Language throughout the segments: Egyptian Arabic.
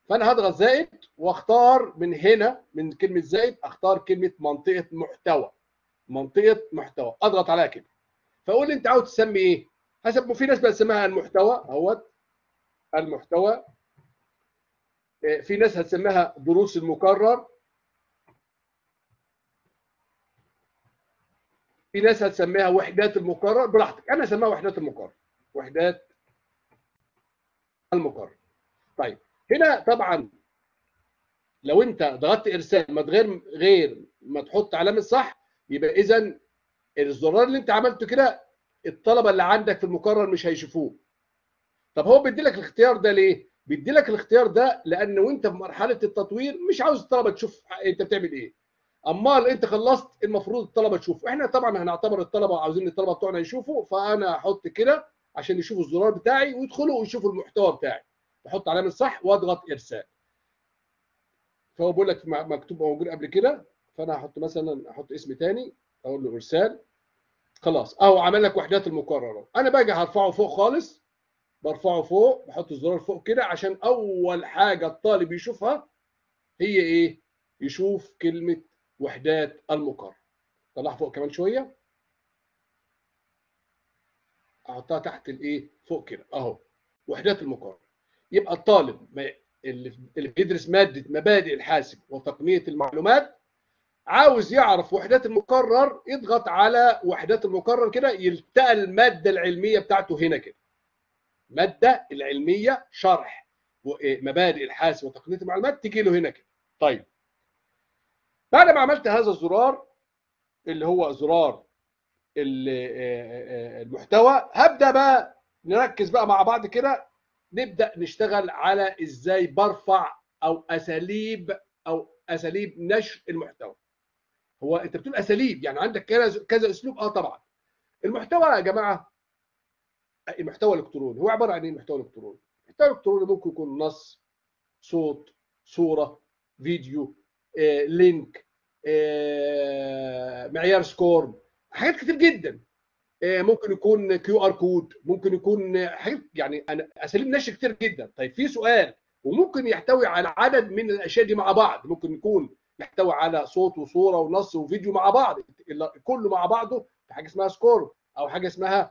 فانا هضغط زائد واختار من هنا من كلمه زائد اختار كلمه منطقه محتوى منطقه محتوى اضغط عليها كده فاقول لي انت عاوز تسمي ايه حسب في ناس بتسميها المحتوى اهوت المحتوى في ناس هتسميها دروس المكرر في ناس هتسميها وحدات المكرر براحتك انا اسميها وحدات المكرر وحدات المكرر طيب هنا طبعا لو انت ضغطت ارسال ما غير غير ما تحط علامه صح يبقى اذا الزرار اللي انت عملته كده الطلبه اللي عندك في المكرر مش هيشوفوه طب هو بيدي لك الاختيار ده ليه بيدي لك الاختيار ده لان وانت في مرحله التطوير مش عاوز الطلبه تشوف انت بتعمل ايه امال انت خلصت المفروض الطلبه تشوف احنا طبعا هنعتبر الطلبه عاوزين الطلبه بتوعنا يشوفوا فانا هحط كده عشان يشوفوا الزرار بتاعي ويدخلوا ويشوفوا المحتوى بتاعي بحط علامه صح واضغط ارسال فهو بيقول لك مكتوب موجود قبل كده فانا هحط مثلا احط اسم تاني اقول له ارسال خلاص اهو عمل لك وحدات المكرره انا باجي هرفعه فوق خالص برفعه فوق بحط الزرار فوق كده عشان اول حاجه الطالب يشوفها هي ايه يشوف كلمه وحدات المكرر طلعها فوق كمان شويه احطها تحت الايه فوق كده اهو وحدات المكرر يبقى الطالب اللي اللي بيدرس ماده مبادئ الحاسب وتقنيه المعلومات عاوز يعرف وحدات المكرر يضغط على وحدات المكرر كده يلتقى الماده العلميه بتاعته هنا كده الماده العلميه شرح مبادئ الحاسب وتقنيه المعلومات تيجي له هنا كده طيب بعد ما عملت هذا الزرار اللي هو زرار المحتوى هبدا بقى نركز بقى مع بعض كده نبدا نشتغل على ازاي برفع او اساليب او اساليب نشر المحتوى هو انت بتقول اساليب يعني عندك كذا كذا اسلوب اه طبعا المحتوى يا جماعه المحتوى الالكتروني هو عباره عن ايه المحتوى الالكتروني المحتوى الالكتروني ممكن يكون نص صوت صوره فيديو آه، لينك آه، معيار سكور حاجات كتير جدا آه، ممكن يكون كيو ار كود ممكن يكون حاجات يعني انا اساليب نشر كتير جدا طيب في سؤال وممكن يحتوي على عدد من الاشياء دي مع بعض ممكن يكون يحتوي على صوت وصوره ونص وفيديو مع بعض كله مع بعضه في حاجه اسمها سكور او حاجه اسمها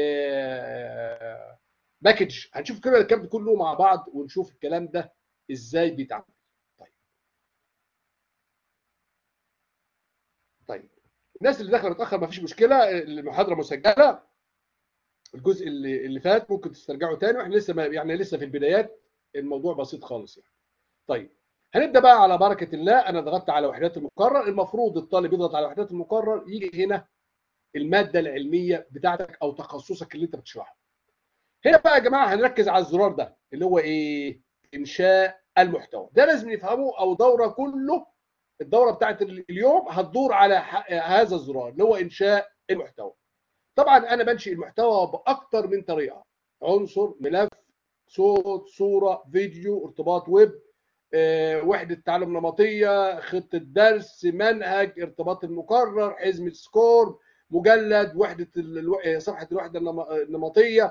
باكج هنشوف كده الكلام ده كله مع بعض ونشوف الكلام ده ازاي بيتعمل طيب طيب الناس اللي داخله متاخر ما فيش مشكله المحاضره مسجله الجزء اللي اللي فات ممكن تسترجعه تاني واحنا لسه ما يعني لسه في البدايات الموضوع بسيط خالص يعني طيب هنبدا بقى على بركه الله انا ضغطت على وحدات المقرر المفروض الطالب يضغط على وحدات المقرر يجي هنا الماده العلميه بتاعتك او تخصصك اللي انت بتشرحه هنا بقى يا جماعه هنركز على الزرار ده اللي هو ايه انشاء المحتوى ده لازم نفهمه او دوره كله الدوره بتاعت اليوم هتدور على هذا الزرار اللي هو انشاء المحتوى طبعا انا بنشئ المحتوى باكثر من طريقه عنصر ملف صوت صوره فيديو ارتباط ويب أه، وحده تعلم نمطيه خطه درس منهج ارتباط المكرر حزمه سكور مجلد وحده الو... صفحه الوحده النمطيه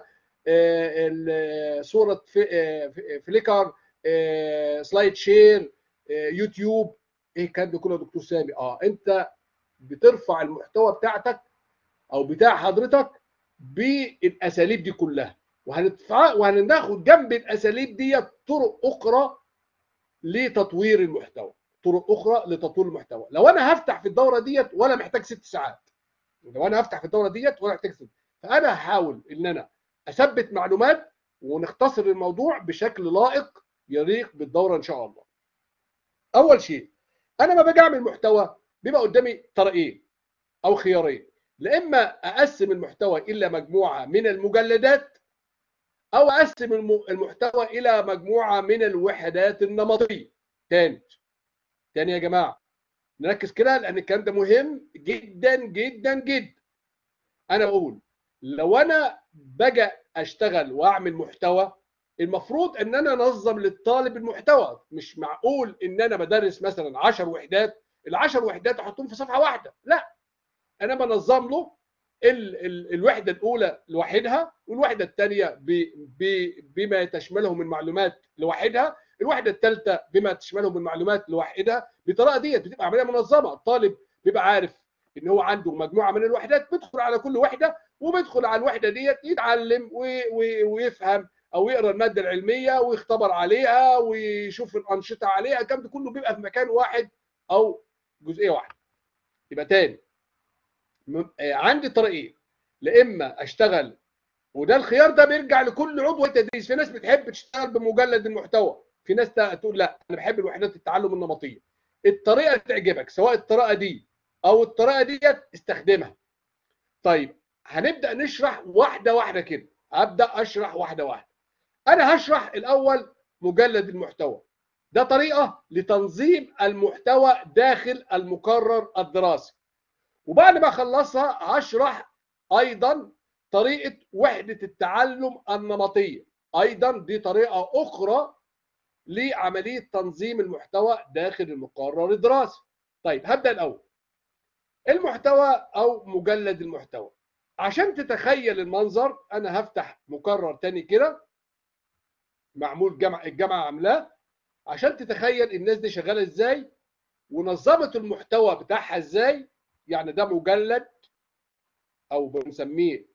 أه، صوره في... فليكر أه، سلايد شير يوتيوب ايه الكلام ده كله يا دكتور سامي اه انت بترفع المحتوى بتاعتك او بتاع حضرتك بالاساليب دي كلها وهندفع وهناخد جنب الاساليب دي طرق اخرى لتطوير المحتوى طرق اخرى لتطوير المحتوى لو انا هفتح في الدوره ديت ولا محتاج ست ساعات لو انا هفتح في الدوره ديت ولا محتاج ست فانا هحاول ان انا اثبت معلومات ونختصر الموضوع بشكل لائق يليق بالدوره ان شاء الله اول شيء انا ما باجي اعمل محتوى بيبقى قدامي طريقين او خيارين لا اما اقسم المحتوى الى مجموعه من المجلدات او اقسم المحتوى الى مجموعه من الوحدات النمطيه تاني تاني يا جماعه نركز كده لان الكلام ده مهم جدا جدا جدا انا بقول لو انا باجي اشتغل واعمل محتوى المفروض ان انا انظم للطالب المحتوى مش معقول ان انا بدرس مثلا 10 وحدات ال10 وحدات احطهم في صفحه واحده لا انا بنظم له ال ال الوحده الاولى لوحدها والوحده الثانيه بما تشمله من معلومات لوحدها الوحده الثالثه بما تشمله من معلومات لوحدها بالطريقه ديت بتبقى عمليه منظمه الطالب بيبقى عارف ان هو عنده مجموعه من الوحدات بيدخل على كل وحده وبيدخل على الوحده ديت يتعلم ويفهم او يقرا الماده العلميه ويختبر عليها ويشوف الانشطه عليها الكلام ده كله بيبقى في مكان واحد او جزئيه واحده يبقى تاني عندي طريقين لا اما اشتغل وده الخيار ده بيرجع لكل عضو التدريس في ناس بتحب تشتغل بمجلد المحتوى في ناس تقول لا انا بحب الوحدات التعلم النمطيه الطريقه اللي تعجبك سواء الطريقه دي او الطريقه ديت استخدمها طيب هنبدا نشرح واحده واحده كده ابدا اشرح واحده واحده انا هشرح الاول مجلد المحتوى ده طريقه لتنظيم المحتوى داخل المقرر الدراسي وبعد ما اخلصها هشرح ايضا طريقه وحده التعلم النمطيه ايضا دي طريقه اخرى لعمليه تنظيم المحتوى داخل المقرر الدراسي طيب هبدا الاول المحتوى او مجلد المحتوى عشان تتخيل المنظر انا هفتح مقرر تاني كده معمول جامعه الجامعه عاملاه عشان تتخيل الناس دي شغاله ازاي ونظمت المحتوى بتاعها ازاي يعني ده مجلد او بنسميه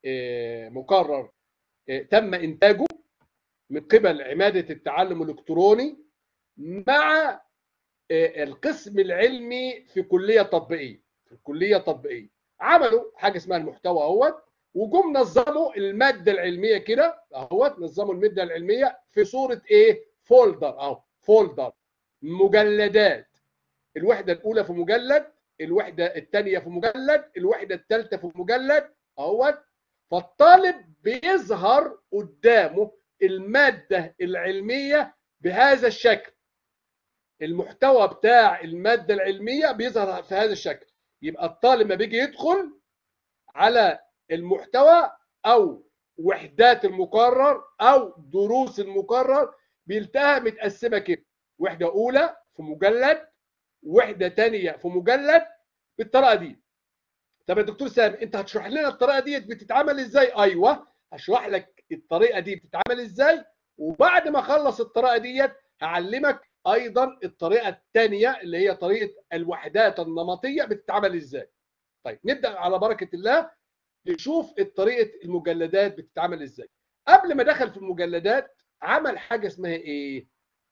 مقرر تم انتاجه من قبل عماده التعلم الالكتروني مع القسم العلمي في كليه تطبيقيه في الكليه التطبيقيه عملوا حاجه اسمها المحتوى اهوت وجم نظموا الماده العلميه كده اهوت نظموا الماده العلميه في صوره ايه فولدر اهو فولدر مجلدات الوحده الاولى في مجلد الوحده الثانيه في مجلد الوحده الثالثه في مجلد اهوت فالطالب بيظهر قدامه الماده العلميه بهذا الشكل المحتوى بتاع الماده العلميه بيظهر في هذا الشكل يبقى الطالب ما بيجي يدخل على المحتوى او وحدات المقرر او دروس المقرر بيلتقى متقسمه كده وحده اولى في مجلد وحده ثانيه في مجلد بالطريقه دي طب يا دكتور سامي انت هتشرح لنا الطريقه دي بتتعمل ازاي ايوه هشرح لك الطريقه دي بتتعمل ازاي وبعد ما اخلص الطريقه ديت هعلمك ايضا الطريقه الثانيه اللي هي طريقه الوحدات النمطيه بتتعمل ازاي طيب نبدا على بركه الله نشوف طريقه المجلدات بتتعمل ازاي قبل ما دخل في المجلدات عمل حاجه اسمها ايه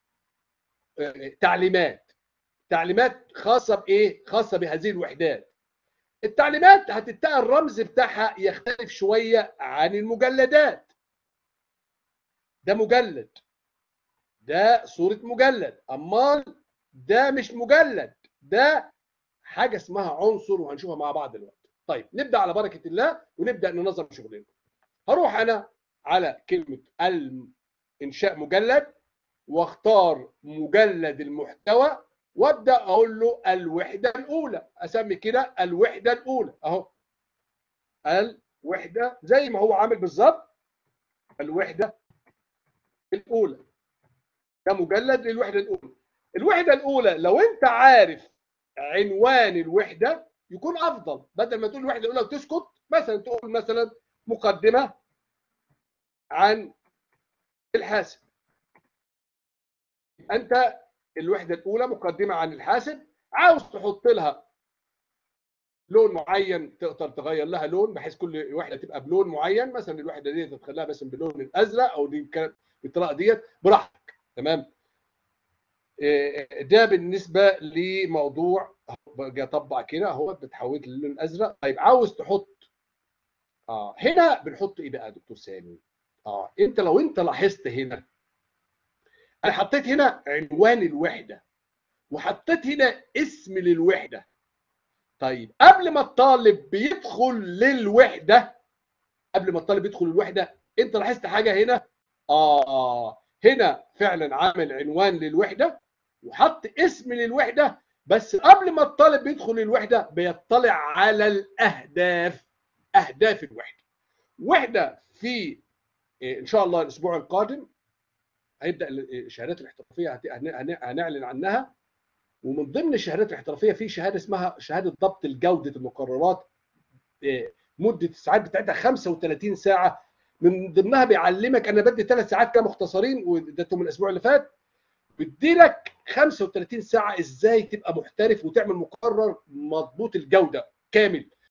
تعليمات تعليمات خاصه بايه خاصه بهذه الوحدات التعليمات هتتقى الرمز بتاعها يختلف شويه عن المجلدات ده مجلد ده صوره مجلد امال ده مش مجلد ده حاجه اسمها عنصر وهنشوفها مع بعض دلوقتي طيب نبدا على بركه الله ونبدا ننظم شغلنا هروح انا على كلمه انشاء مجلد واختار مجلد المحتوى وابدا اقول له الوحده الاولى اسمي كده الوحده الاولى اهو الوحده زي ما هو عامل بالظبط الوحده الاولى ده مجلد للوحده الاولى الوحده الاولى لو انت عارف عنوان الوحده يكون افضل بدل ما تقول الوحده الاولى وتسكت مثلا تقول مثلا مقدمه عن الحاسب انت الوحده الاولى مقدمه عن الحاسب عاوز تحط لها لون معين تقدر تغير لها لون بحيث كل وحده تبقى بلون معين مثلا الوحده دي تخليها بس باللون الازرق او دي بالطريقه ديت براحتك تمام ده بالنسبه لموضوع باجي اطبق كده اهو بتحول للون الازرق طيب عاوز تحط اه هنا بنحط ايه بقى يا دكتور سامي اه انت لو انت لاحظت هنا انا حطيت هنا عنوان الوحده وحطيت هنا اسم للوحده طيب قبل ما الطالب بيدخل للوحده قبل ما الطالب يدخل الوحده انت لاحظت حاجه هنا اه هنا فعلا عامل عنوان للوحده وحط اسم للوحده بس قبل ما الطالب يدخل الوحده بيطلع على الاهداف اهداف الوحده وحده في ان شاء الله الاسبوع القادم هيبدا الشهادات الاحترافيه هنعلن عنها ومن ضمن الشهادات الاحترافيه في شهاده اسمها شهاده ضبط الجوده المقررات مده الساعات بتاعتها 35 ساعه من ضمنها بيعلمك انا بدي ثلاث ساعات كده مختصرين واديتهم الاسبوع اللي فات بيديلك 35 ساعه ازاي تبقى محترف وتعمل مقرر مضبوط الجوده كامل